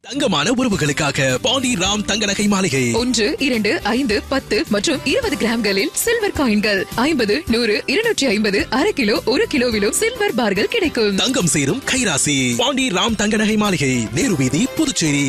தங்கமான உறவுகளுக்காக பாண்டி ராம் தங்க நகை மாளிகை ஒன்று இரண்டு ஐந்து பத்து மற்றும் இருபது கிராம்களில் சில்வர் காயின்கள் ஐம்பது நூறு இருநூற்றி ஐம்பது அரை கிலோ ஒரு கிலோவிலும் சில்வர் பார்கள் கிடைக்கும் தங்கம் சேரும் கைராசி பாண்டி ராம் தங்க நகை மாளிகை நேரு வீதி புதுச்சேரி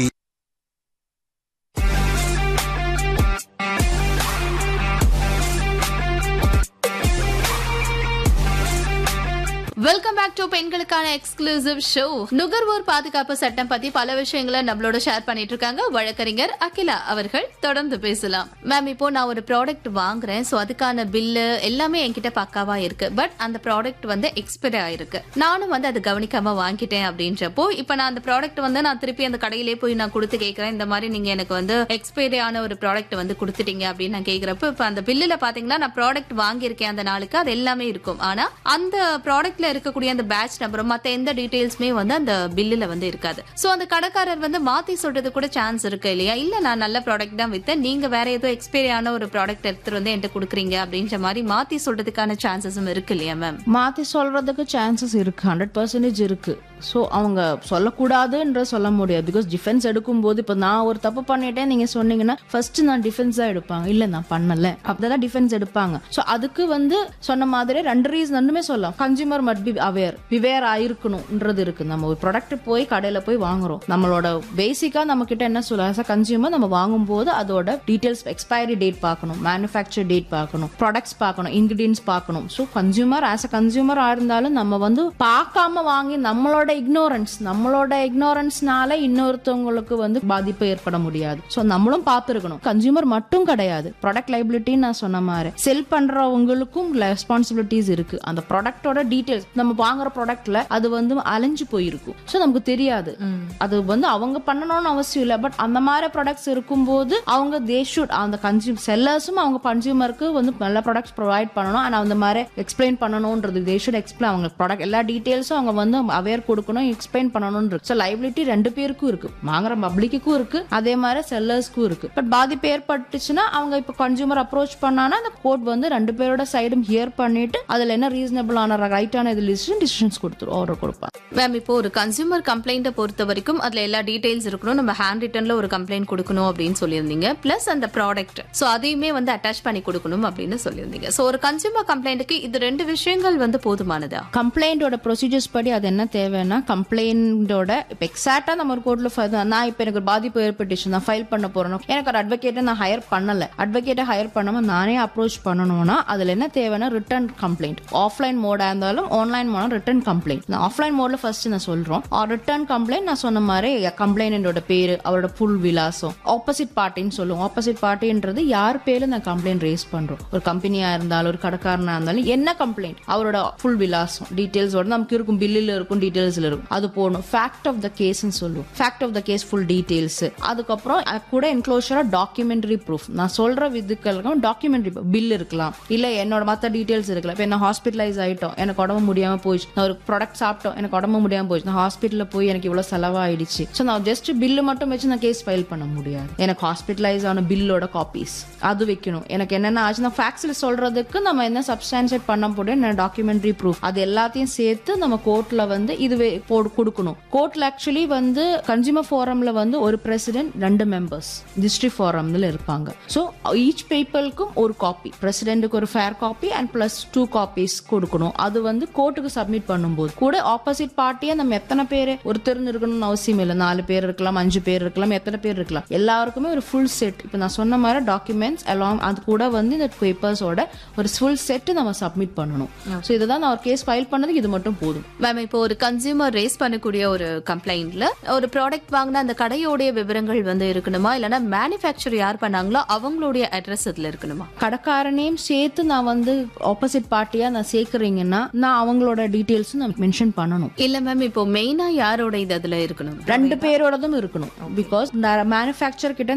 வெல்கம் பேக் டு பெண்களுக்கான எக்ஸ்க்ளூசிவ் ஷோ நுகர்வோர் பாதுகாப்பு சட்டம் பத்தி பல விஷயங்களை நம்மளோட ஷேர் பண்ணிட்டு இருக்காங்க வழக்கறிஞர் அகிலா அவர்கள் தொடர்ந்து பேசலாம் மேம் இப்போ நான் ஒரு ப்ராடக்ட் வாங்குறேன் சோ அதுக்கான பில்லு எல்லாமே என்கிட்ட பக்காவா இருக்கு பட் அந்த ப்ராடக்ட் வந்து எக்ஸ்பைரி ஆயிருக்கு நானும் வந்து அது கவனிக்காம வாங்கிட்டேன் அப்படின்றப்போ இப்போ நான் அந்த ப்ராடக்ட் வந்து நான் திருப்பி அந்த கடையிலே போய் நான் கொடுத்து கேட்கறேன் இந்த மாதிரி நீங்க எனக்கு வந்து எக்ஸ்பைரி ஆன ஒரு ப்ராடக்ட் வந்து கொடுத்துட்டீங்க அப்படின்னு நான் கேட்கறப்ப இப்போ அந்த பில்லுல பாத்தீங்கன்னா நான் ப்ராடக்ட் வாங்கியிருக்கேன் அந்த நாளுக்கு அது எல்லாமே இருக்கும் ஆனா அந்த ப்ராடக்ட்ல இருக்கக்கூடிய அந்த பேட்ச் நம்பரும் மத்த எந்த டீடைல்ஸுமே வந்து அந்த பில்லுல வந்து இருக்காது சோ அந்த கடைக்காரர் வந்து மாத்தி சொல்றது கூட சான்ஸ் இருக்கு இல்லையா இல்ல நான் நல்ல ப்ராடக்ட் தான் வித்தேன் நீங்க வேற ஏதோ எக்ஸ்பைரி ஆன ஒரு ப்ராடக்ட் எடுத்துட்டு வந்து என்கிட்ட கொடுக்குறீங்க அப்படின்ற மாதிரி மாத்தி சொல்றதுக்கான சான்சஸும் இருக்கு இல்லையா மேம் மாற்றி சொல்கிறதுக்கு சான்சஸ் இருக்குது ஹண்ட்ரட் பர்சன்டேஜ் இருக்குது ஸோ அவங்க சொல்லக்கூடாதுன்ற சொல்ல முடியாது பிகாஸ் டிஃபென்ஸ் எடுக்கும்போது இப்போ நான் ஒரு தப்பு பண்ணிட்டேன் நீங்கள் சொன்னீங்கன்னா ஃபர்ஸ்ட் நான் டிஃபென்ஸாக எடுப்பாங்க இல்லை நான் பண்ணல அப்படிதான் டிஃபென்ஸ் எடுப்பாங்க ஸோ அதுக்கு வந்து சொன்ன மாதிரி ரெண்டு ரீசன் ரெண்டுமே சொல்லலாம் கன்சியூமர் மட் பி அவேர் விவேர் ஆயிருக்கணும்ன்றது இருக்கு நம்ம ஒரு ப்ராடக்ட் போய் கடையில் போய் வாங்குறோம் நம்மளோட பேசிக்காக நம்ம கிட்ட என்ன சொல்ல ஆஸ் அ கன்சியூமர் நம்ம வாங்கும்போது அதோட டீடைல்ஸ் எக்ஸ்பைரி டேட் பார்க்கணும் மேனுஃபேக்சர் டேட் பார்க்கணும் ப்ராடக்ட்ஸ் பார்க்கணும் இன்கிரீடியன்ஸ் பார்க்கணும் so consumer as a consumer இருந்தாலும் நம்ம வந்து பார்க்காம வாங்கி நம்மளோட இக்னோரன்ஸ் நம்மளோட இக்னோரன்ஸ்னால இன்னொருத்தவங்களுக்கு வந்து பாதிப்பு ஏற்பட முடியாது ஸோ நம்மளும் பார்த்துருக்கணும் கன்சியூமர் மட்டும் கிடையாது ப்ராடக்ட் லைபிலிட்டின்னு நான் சொன்ன மாதிரி செல் பண்றவங்களுக்கும் ரெஸ்பான்சிபிலிட்டிஸ் இருக்கு அந்த ப்ராடக்டோட டீடைல்ஸ் நம்ம வாங்குற ப்ராடக்ட்ல அது வந்து அலைஞ்சு போயிருக்கும் ஸோ நமக்கு தெரியாது அது வந்து அவங்க பண்ணணும்னு அவசியம் இல்லை பட் அந்த மாதிரி ப்ராடக்ட்ஸ் இருக்கும்போது அவங்க தே ஷுட் அந்த கன்சியூம் செல்லர்ஸும் அவங்க கன்சியூமருக்கு வந்து நல்ல ப்ராடக்ட்ஸ் ப்ரொவைட் பண்ணணும் அண்ட் அந்த மாதிரி எக்ஸ்பிளைன் பண்ணணும்ன்றது தே ஷுட் எக்ஸ்பிளைன் அவங்க ப்ராடக்ட் எல்லா டீடைல்ஸும் அவங்க வந்து அவேர் கொடுக்கணும் எக்ஸ்பிளைன் பண்ணணும்ன்றது ஸோ லைபிலிட்டி ரெண்டு பேருக்கும் இருக்கு வாங்குற பப்ளிக்குக்கும் இருக்கு அதே மாதிரி செல்லர்ஸ்க்கும் இருக்கு பட் பாதிப்பு ஏற்பட்டுச்சுன்னா அவங்க இப்போ கன்சியூமர் அப்ரோச் பண்ணானா அந்த கோர்ட் வந்து ரெண்டு பேரோட சைடும் ஹியர் பண்ணிட்டு அதுல என்ன ரீசனபிளான ரைட்டான இது லிஸ்ட் டிசிஷன்ஸ் கொடுத்துரும் ஆர்டர் கொடுப்பாங்க மேம் இப்போ ஒரு கன்சியூமர் கம்ப்ளைண்ட்டை பொறுத்த வரைக்கும் அதுல எல்லா டீடைல்ஸ் இருக்கணும் நம்ம ஹேண்ட் ரிட்டன்ல ஒரு கம்ப்ளைண்ட் கொடுக்கணும் அப்படின்னு சொல்லியிருந்தீங்க பிளஸ் அந்த ப்ராடக்ட் ஸோ அதையுமே வந்து அட்டாச் பண்ணி கொடுக்கணும் அப்படின்னு சொல்லியிருந்தீங்க ஸோ ஒரு கன்சியூமர் கம்ப்ளைண்ட்டுக்கு இது ரெண்டு விஷயங்கள் வந்து போதுமானதா கம்ப்ளைண்டோட ப்ரொசீஜர்ஸ் படி அது என்ன தேவைன்னா கம்ப்ளைண்டோட இப்போ எக்ஸாக்டா நம்ம ஒரு கோர்ட்ல நான் இப்போ எனக்கு ஒரு பாதிப்பு ஏற்பட்டுச்சு நான் ஃபைல் பண்ண போறேன் எனக்கு ஒரு அட்வொகேட்டை நான் ஹையர் பண்ணல அட்வொகேட்டை ஹையர் பண்ணாம நானே அப்ரோச் பண்ணணும்னா அதுல என்ன தேவைன்னா ரிட்டர்ன் கம்ப்ளைண்ட் ஆஃப்லைன் மோடா இருந்தாலும் ஆன்லைன் மோட ரிட்டர்ன் கம்ப்ளைண்ட் நான் ஆஃப்லைன் மோட்ல ஃபர்ஸ்ட் நான் சொல்றோம் ரிட்டர்ன் கம்ப்ளைண்ட் நான் சொன்ன மாதிரி கம்ப்ளைண்டோட பேரு அவரோட ஃபுல் விலாசம் ஆப்போசிட் பார்ட்டின்னு சொல்லுவோம் ஆப்போசிட் பார்ட்டின்றது யார் பேர்ல நான் கம்ப்ளைண்ட் ரேஸ் பண்றோம் ஒரு கம்பெனியா இருந்தாலும் ஒரு கடைக்காரனா இருந்தாலும் என்ன கம்ப்ளைண்ட் அவரோட ஃபுல் விலாசம் டீடைல்ஸோட நமக்கு இருக்கும் பில்லில் இருக்கும் டீடைல்ஸ்ல இருக்கும் அது போகணும் ஃபேக்ட் ஆஃப் த கேஸ்ன்னு சொல்லுவோம் fact of the case full details அதுக்கப்புறம் அது கூட என்க்ளோஷரா டாக்குமெண்ட்ரி ப்ரூஃப் நான் சொல்ற விதுக்களுக்கு டாக்குமெண்ட்ரி பில் இருக்கலாம் இல்ல என்னோட மத்த டீடைல்ஸ் இருக்கலாம் இப்போ என்ன ஹாஸ்பிட்டலைஸ் ஆயிட்டோம் எனக்கு உடம்பு முடியாம போயிடுச்சு நான் ஒரு ப்ராடக்ட் சாப்பிட்டோம் எனக்கு உடம்பு முடியாம போயிடுச்சு நான் ஹாஸ்பிட்டல்ல போய் எனக்கு இவ்வளவு செலவாயிடுச்சு ஸோ நான் ஜஸ்ட் பில்லு மட்டும் வச்சு நான் கேஸ் ஃபைல் பண்ண முடியாது எனக்கு ஹாஸ்பிட்டலைஸ் ஆன பில்லோட காப்பீஸ் அது வைக்கணும் எனக்கு என்னென்ன ஆச்சு நான் ஃபேக்ஸில் சொல்றதுக்கு நம்ம என்ன சப்ஸ்டான்ஷியேட் பண்ண முடியும் என்ன டாக்குமெண்ட்ரி ப்ரூஃப் அது எல்லாத்தையும் சேர்த்து நம்ம கோர்ட்ல வந்து இதுவே போடு கொடுக்கணும் கோர்ட்ல ஆக்சுவலி வந்து கன்சியூமர் ஃபோரம்ல வந்து ஒரு பிரசிடென்ட் ரெண்டு மெம்பர்ஸ் டிஸ்ட்ரிக்ட் ஃபோரம்ல இருப்பாங்க ஸோ ஈச் பீப்புளுக்கும் ஒரு காப்பி பிரசிடென்ட்டுக்கு ஒரு fair copy and plus two copies கொடுக்கணும் அது வந்து கோர்ட்டுக்கு சப்மிட் பண்ணும்போது கூட ஆப்போசிட் பார்ட்டியா நம்ம எத்தனை பேர் ஒருத்தர் இருக்கணும்னு அவசியம் இல்லை நாலு பேர் இருக்கலாம் அஞ்சு பேர் இருக்கலாம் எத்தனை பேர் இருக்கலாம் எல்லாருக்குமே ஒரு ஃபுல் செட் இப்போ நான் சொன்ன மாதிரி டாக்குமெண்ட்ஸ் அலாங் அது கூட வந்து இந்த பேப்பர்ஸோட ஒரு ஃபுல் செட் நம்ம சப்மிட் பண்ணணும் ஸோ இதுதான் நான் ஒரு கேஸ் ஃபைல் பண்ணதுக்கு இது மட்டும் போதும் மேம் இப்போ ஒரு கன்சியூமர் ரேஸ் பண்ணக்கூடிய ஒரு கம்ப்ளைண்ட்ல ஒரு ப்ராடக்ட் வாங்கின அந்த கடையோடைய விவரங்கள் வந்து இருக்கணுமா இல்லைன்னா மேனுஃபேக்சர் யார் பண்ணாங்களோ அவங்களுடைய அட்ரஸ் இதுல இருக்கணுமா கடைக்காரனையும் சேர்த்து நான் வந்து ஆப்போசிட் பார்ட்டியா நான் சேர்க்குறீங்கன்னா நான் அவங்களோட டீட்டெயில்ஸும் நான் மென்ஷன் பண்ணணும் இல்ல மேம் இப்போ மெயினா யாரோட இது அதுல இருக்கணும் ரெண்டு பேரோடதும் இருக்கணும் பிகாஸ் மேனுஃபேக்சர் கிட்ட